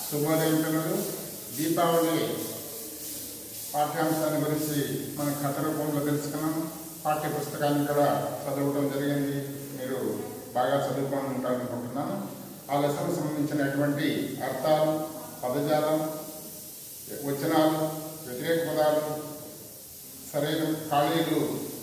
శుభోదయం పిల్లలు దీపావళి పాఠ్యాంశాన్ని గురించి మనం కథ రూపంలో తెలుసుకున్నాం పాఠ్య పుస్తకాన్ని కూడా చదవడం జరిగింది మీరు బాగా చదువుకొని ఉంటారనుకుంటున్నాను ఆ లెసన్ సంబంధించినటువంటి అర్థాలు పదజాలం వచనాలు వ్యతిరేక పదాలు సరైన ఖాళీలు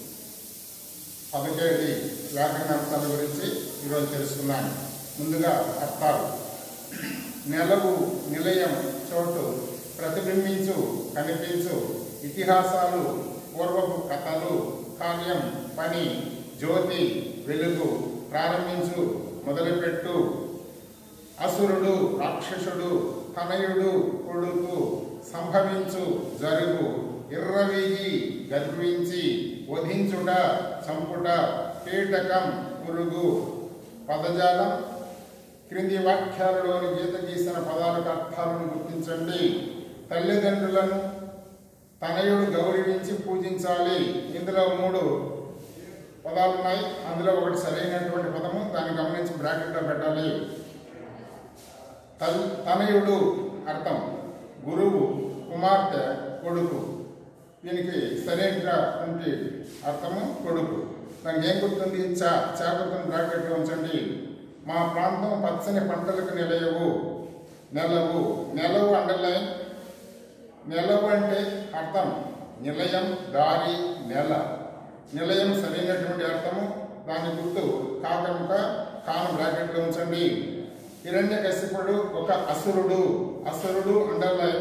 పదకేడి వ్యాకరణ అర్థాల గురించి ఈరోజు తెలుసుకున్నాను ముందుగా అర్థాలు నెలవు నిలయం చోటు ప్రతిబింబించు కనిపించు ఇతిహాసాలు పూర్వపు కథలు కార్యం పని జ్యోతి వెలుగు ప్రారంభించు మొదలుపెట్టు అసురుడు రాక్షసుడు తనయుడు కొడుకు సంభవించు జరుగు ఇర్రవీగి గర్వించి వధించుట చంపుట కీటకం పురుగు పదజాలం క్రింది వాక్యాలలోని గీత గీసిన పదాలకు అర్థాలను గుర్తించండి తల్లిదండ్రులను తనయుడు గౌరవించి పూజించాలి ఇందులో మూడు పదాలు ఉన్నాయి అందులో ఒకటి సరైనటువంటి పదము దాన్ని గమనించి బ్రాకెట్లో పెట్టాలి తల్ తనయుడు అర్థం గురువు కుమార్తె కొడుకు దీనికి సరైనటువంటి అర్థము కొడుకు దానికి ఏం గుర్తుంది చా చా గుర్తుని బ్రాకెట్లో ఉంచండి మా ప్రాంతం పచ్చని పంటలకు నిలయవు నెలవు నెలవు అండర్లైన్ నెలవు అంటే అర్థం నిలయం దారి నెల నిలయం సరైనటువంటి అర్థము దాని గుర్తు కాకముక కాను బ్రాకెట్లో ఉంచండి హిరణ్య కశ్యపుడు ఒక అసురుడు అసురుడు అండర్లైన్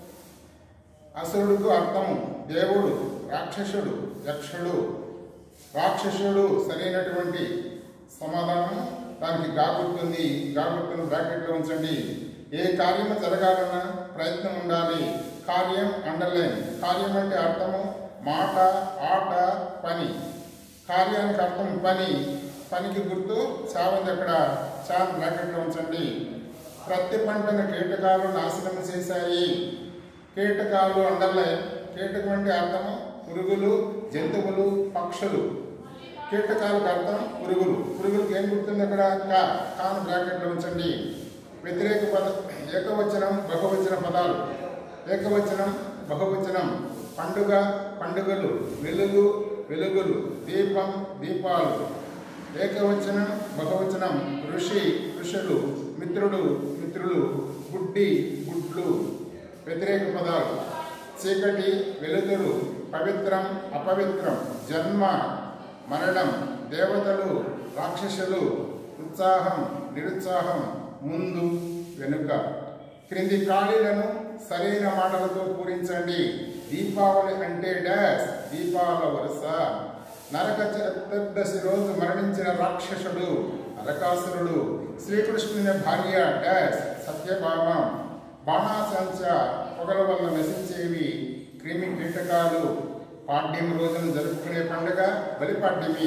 అసురుడుకు అర్థము దేవుడు రాక్షసుడు యక్షుడు రాక్షసుడు సరైనటువంటి సమాధానం దానికి గాగుర్తుంది గాగుర్తును బ్రాకెట్లో ఉంచండి ఏ కార్యము జరగాలన్నా ప్రయత్నం ఉండాలి కార్యం అండర్లైన్ కార్యం అంటే అర్థము మాట ఆట పని కార్యానికి అర్థం పని పనికి గుర్తు చావంది అక్కడ చాన్ బ్రాకెట్లో ఉంచండి ప్రతి పంటను కీటకాలు నాశనం చేశాయి కీటకాలు అండర్లైన్ కీటకం అంటే అర్థము పురుగులు జంతువులు పక్షులు కీటకాలకు అర్థం పురుగులు పురుగులకు ఏం గుర్తుంది అక్కడ కా కాను బ్రాకెట్లో ఉంచండి వ్యతిరేక పద ఏకవచనం బహువచన పదాలు ఏకవచనం బహువచనం పండుగ పండుగలు వెలుగు వెలుగులు దీపం దీపాలు ఏకవచనం బహువచనం ఋషి ఋషులు మిత్రుడు మిత్రులు గుడ్డి గుడ్లు వ్యతిరేక పదాలు చీకటి వెలుతురు పవిత్రం అపవిత్రం జన్మ మరణం దేవతలు రాక్షసులు ఉత్సాహం నిరుత్సాహం ముందు వెనుక క్రింది ఖాళీలను సరైన మాటలతో పూరించండి దీపావళి అంటే డాష్ దీపాల వరుస నరక చతుర్దశి రోజు మరణించిన రాక్షసుడు నరకాసురుడు శ్రీకృష్ణుని భార్య డాష్ సత్యభామ బాణాసంచ పొగల వల్ల నశించేవి క్రిమి కీటకాలు పాడ్యం రోజున జరుపుకునే పండుగ బలిపాడ్యమి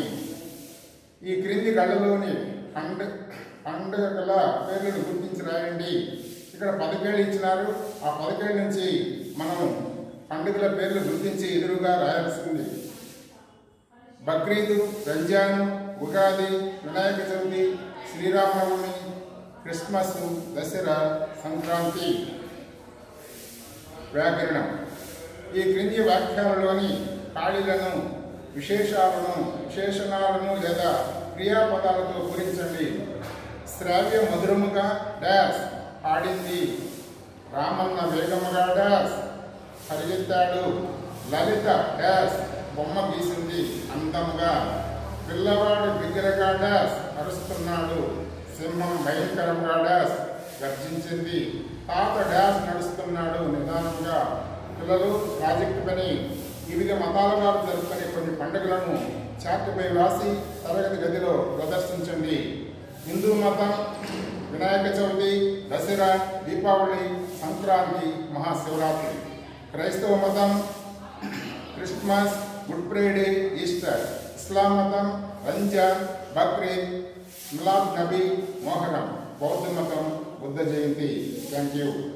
ఈ క్రింది గళ్ళలోని పండ పండుగ గల పేర్లను గుర్తించి రాయండి ఇక్కడ పదకేళ్ళు ఇచ్చినారు ఆ పదకేళ్ళ నుంచి మనం పండుగల పేర్లు గుర్తించి ఎదురుగా రాయాల్సింది బక్రీదు రంజాన్ ఉగాది వినాయక చవితి శ్రీరామనవమి క్రిస్మస్ దసరా సంక్రాంతి వ్యాకరణం ఈ క్రింది వాక్యాలలోని ఖాళీలను విశేషాలను విశేషణాలను లేదా క్రియాపదాలతో పూరించండి శ్రావ్య మధురముగా డాష్ పాడింది రామన్న వేగముగా డాష్ పరిగెత్తాడు లలిత డాష్ బొమ్మ గీసింది అందముగా పిల్లవాడు బిగ్గరగా డాష్ అరుస్తున్నాడు సింహం భయంకరంగా డాష్ గర్జించింది తాత డాష్ నడుస్తున్నాడు నిదానంగా పిల్లలు ప్రాజెక్టు పని వివిధ మతాల వారు జరుపుకునే కొన్ని పండుగలను చాటుపై వ్రాసి తరగతి గదిలో ప్రదర్శించండి హిందూ మతం వినాయక చవితి దసరా దీపావళి సంక్రాంతి మహాశివరాత్రి క్రైస్తవ మతం క్రిస్మస్ గుడ్ ఫ్రైడే ఈస్టర్ ఇస్లాం మతం రంజాన్ బక్రీద్ మిలాద్ నబీ మోహరం బౌద్ధ మతం బుద్ధ జయంతి థ్యాంక్ యూ